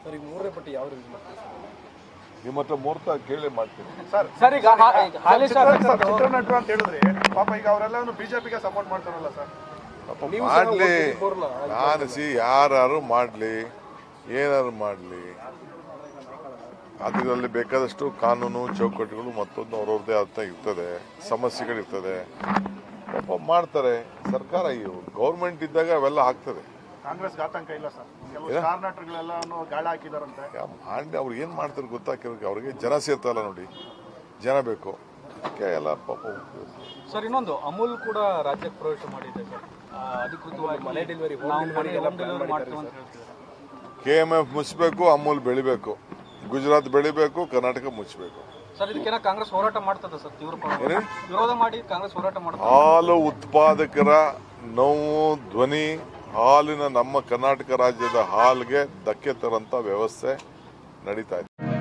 Sir ಈಗ ಮೂರನೇ ಪಟ್ಟಿ ಯಾವ ರೀತಿ ಮಾಡ್ತಾರೆ ಸರ್? ನಿಮ್ಮ ಹತ್ರ ಮುಹೂರ್ತ ಕೇಳಿ ಮಾಡ್ತೀನಿ ಸರ್ ಸರ್ ಈಗ ಹಾ- ಈಗ ಹಾಲಿ ಶಾಸಕರು ಸರ್, ಚಿತ್ರನಟರು ಅಂತ ಹೇಳಿದ್ರೆ ಪಾಪ ಈಗ ಅವರೆಲ್ಲ ಬಿಜೆಪಿಗೆ ಸಪೋರ್ಟ್ ಮಾಡ್ತಾರಲ್ಲ ಸರ್ ಪಾಪ ನೀವು ಸಹ ಮಾಡ್ಲಿ ಒಬ್ಬರಲ್ಲ, ನಾನು ಸಿ ಯಾರು ಮಾಡಲಿ ಏನಾರು ಮಾಡಲಿ ಅದರಲ್ಲಿ ಬೇಕಾದಷ್ಟು ಕಾನೂನು ಚೌಕಟ್ಟುಗಳು ಮತ್ತೊಂದು ಅವ್ರವ್ರದ್ದೇ ಅಂತ ಇರ್ತದೆ ಸಮಸ್ಯೆಗಳಿರ್ತದೆ ಪಾಪ ಮಾಡ್ತಾರೆ ಸರ್ಕಾರ ಗೌರ್ಮೆಂಟ್ ಇದ್ದಾಗ ಅವೆಲ್ಲ ಆಗ್ತದೆ ಕಾಂಗ್ರೆಸ್ ಆತಂಕ ಇಲ್ಲ ಸರ್ ಕೆಲವು ಸ್ಟಾರ್ ನಟರುಗಳೆಲ್ಲ ಗಾಳ ಹಾಕಿದಾರಂತೆ ಯಾ- ಮಾಡಿ ಅವ್ರು ಏನು ಮಾಡ್ತಾರೆ ಗೊತ್ತಾ ಕೆಲವ್ರಿಗೆ ಅವ್ರಿಗೆ ಜನ ಸೇರ್ತಲ್ಲ ನೋಡಿ ಜನ ಬೇಕು ಅದಕ್ಕೆ ಎಲ್ಲ ಪಾಪ ಸರ್ ಇನ್ನೊಂದು ಅಮೂಲ್ ಕೂಡ ರಾಜ್ಯಕ್ಕೆ ಪ್ರವೇಶ ಮಾಡಿದೆ ಸರ್ ಆ, ಅಧಿಕೃತವಾಗಿ ಮನೆ ಡೆಲಿವರಿ ಹೋಮ್ ನಾವು ಡೆಲಿವರಿ ಮನೆ ಎಲ್ಲ home ಪ್ಲಾನ್ delivery ಮಾಡಿದ್ದಾರೆ ಮಾಡ್ತೀವಿ ಅಂತ ಸರ್ ಹೇಳ್ತಿದ್ದಾರೆ ಕೆ ಎಮ್ ಎಫ್ ಮುಚ್ಚಬೇಕು ಅಮೂಲ್ ಬೆಳಿಬೇಕು ಗುಜರಾತ್ ಬೆಳಿಬೇಕು ಕರ್ನಾಟಕ ಮುಚ್ಚಬೇಕು ಸರ್ ಇದಕ್ಕೇನ ಕಾಂಗ್ರೆಸ್ ಹೋರಾಟ ಮಾಡ್ತದೆ ಸರ್ ತೀವ್ರ ಪ್ರಮಾಣದಲ್ಲಿ. ಏನೇನು? ವಿರೋಧ ಮಾಡಿ ಕಾಂಗ್ರೆಸ್ ಹೋರಾಟ ಮಾಡ್ತದೆ ಹಾಲು ಉತ್ಪಾದಕರ ನೋವು ಧ್ವನಿ ಹಾಲಿನ ನಮ್ಮ ಕರ್ನಾಟಕ ರಾಜ್ಯದ ಹಾಲ್ಗೆ ಧಕ್ಕೆ ತರಂತ ವ್ಯವಸ್ಥೆ ನಡೀತಾ ಇದೆ